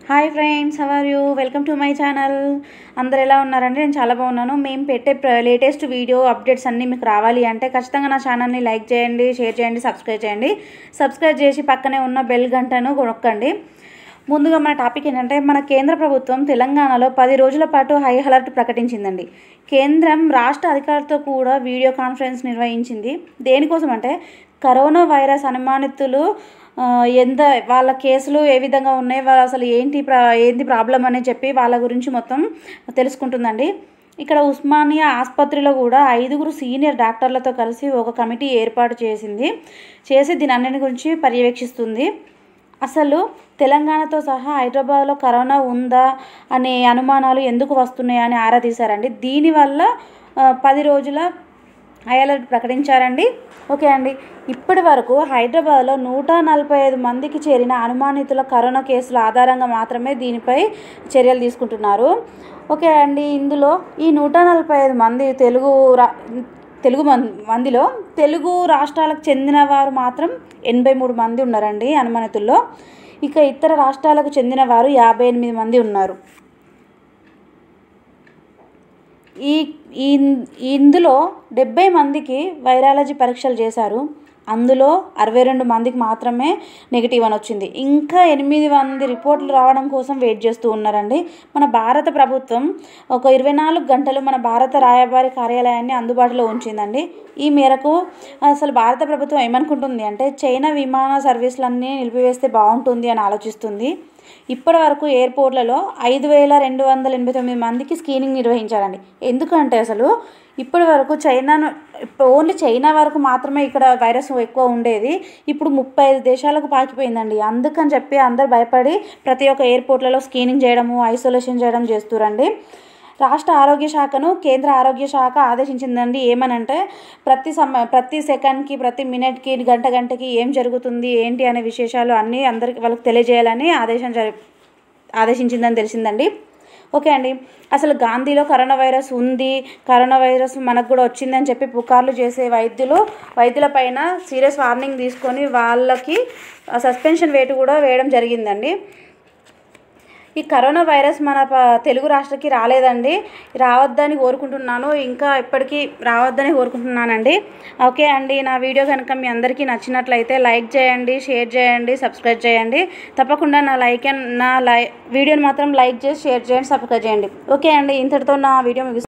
hi friends how are you welcome to my channel అందరు ఎలా ఉన్నారండి నేను చాలా బాగున్నాను మేము పెట్టే లేటెస్ట్ వీడియో అప్డేట్స్ అన్నీ మీకు రావాలి అంటే ఖచ్చితంగా నా ఛానల్ని లైక్ చేయండి షేర్ చేయండి సబ్స్క్రైబ్ చేయండి సబ్స్క్రైబ్ చేసి పక్కనే ఉన్న బెల్ గంటను నొక్కండి ముందుగా మన టాపిక్ ఏంటంటే మన కేంద్ర ప్రభుత్వం తెలంగాణలో పది రోజుల పాటు హై అలర్ట్ ప్రకటించిందండి కేంద్రం రాష్ట్ర అధికారులతో కూడా వీడియో కాన్ఫరెన్స్ నిర్వహించింది దేనికోసం అంటే కరోనా వైరస్ అనుమానితులు ఆ, ఎంత వాళ్ళ కేసులు ఏ విధంగా ఉన్నాయి వాళ్ళు అసలు ఏంటి ప్రా ఏంటి ప్రాబ్లం అని చెప్పి వాళ్ళ గురించి మొత్తం తెలుసుకుంటుందండి ఇక్కడ ఉస్మానియా ఆసుపత్రిలో కూడా ఐదుగురు సీనియర్ డాక్టర్లతో కలిసి ఒక కమిటీ ఏర్పాటు చేసింది చేసి దీని అన్నిటి గురించి పర్యవేక్షిస్తుంది అసలు తెలంగాణతో సహా హైదరాబాద్లో కరోనా ఉందా అనే అనుమానాలు ఎందుకు వస్తున్నాయి అని ఆరా తీశారండి దీనివల్ల ఆ, పది రోజుల హై అలర్ట్ ప్రకటించారండి ఓకే అండి ఇప్పటి వరకు హైదరాబాద్లో నూట నలభై ఐదు మందికి చేరిన అనుమానితుల కరోనా కేసుల ఆధారంగా మాత్రమే దీనిపై చర్యలు తీసుకుంటున్నారు ఓకే అండి ఇందులో ఈ నూట నలభై ఐదు మంది తెలుగు రా తెలుగు మం- మందిలో తెలుగు రాష్ట్రాలకు చెందిన వారు మాత్రం ఎనభై మూడు మంది ఉన్నారండి అనుమానితుల్లో ఇక ఇతర రాష్ట్రాలకు చెందిన వారు యాభై ఎనిమిది మంది ఉన్నారు ఈ ఈ- ఇందులో డెబ్బై మందికి వైరాలజీ పరీక్షలు చేశారు అందులో అరవై రెండు మందికి మాత్రమే నెగిటివ్ అని వచ్చింది ఇంకా ఎనిమిది మంది రిపోర్ట్లు రావడం కోసం వెయిట్ చేస్తూ ఉన్నారండి మన భారత ప్రభుత్వం ఒక ఇరవై నాలుగు గంటలు మన భారత రాయబారి కార్యాలయాన్ని అందుబాటులో ఉంచిందండి ఈ మేరకు అసలు భారత ప్రభుత్వం ఏమనుకుంటుంది అంటే చైనా విమాన సర్వీసులన్నీ నిలిపివేస్తే బాగుంటుంది అని ఆలోచిస్తుంది ఇప్పటి వరకు ఎయిర్పోర్ట్లలో ఐదు వేల రెండు వందల ఎనభై తొమ్మిది మందికి స్క్రీనింగ్ నిర్వహించారండి ఎందుకంటే అసలు ఇప్పటి వరకు చైనాను ఓన్లీ చైనా వరకు మాత్రమే ఇక్కడ వైరస్ ఎక్కువ ఉండేది ఇప్పుడు ముప్పై ఐదు దేశాలకు పాకిపోయిందండి అందుకని చెప్పి అందరు భయపడి ప్రతి ఒక్క ఎయిర్పోర్ట్లలో స్క్రీనింగ్ చేయడము ఐసోలేషన్ చేయడం చేస్తురండి రాష్ట్ర ఆరోగ్య శాఖను కేంద్ర ఆరోగ్య శాఖ ఆదేశించిందండి ఏమనంటే ప్రతి సమ ప్రతి సెకండ్కి ప్రతి మినిట్కి గంట గంటకి ఏం జరుగుతుంది ఏంటి అనే విశేషాలు అన్నీ అందరికి వాళ్ళకి తెలియజేయాలని ఆదేశం జరి ఆదేశించిందని తెలిసిందండి ఓకే అండి అసలు గాంధీలో కరోనా వైరస్ ఉంది కరోనా వైరస్ మనకు కూడా వచ్చిందని చెప్పి పుకార్లు చేసే వైద్యులు వైద్యుల పైన సీరియస్ వార్నింగ్ తీసుకొని వాళ్ళకి సస్పెన్షన్ వేటు కూడా వేయడం జరిగిందండి ఈ కరోనా వైరస్ మన ప- తెలుగు రాష్ట్రకి రాలేదండి రావద్దని కోరుకుంటున్నాను ఇంకా ఇప్పటికీ రావద్దని కోరుకుంటున్నానండి ఓకే అండి నా వీడియో కనుక మీ అందరికీ నచ్చినట్లయితే లైక్ చేయండి షేర్ చేయండి సబ్స్క్రైబ్ చేయండి తప్పకుండా నా లైక్ అండ్ నా లై వీడియోని మాత్రం లైక్ చేసి షేర్ చేయండి సబ్స్క్రైబ్ చేయండి ఓకే అండి ఇంతటితో నా వీడియో ముగిస్తున్నాను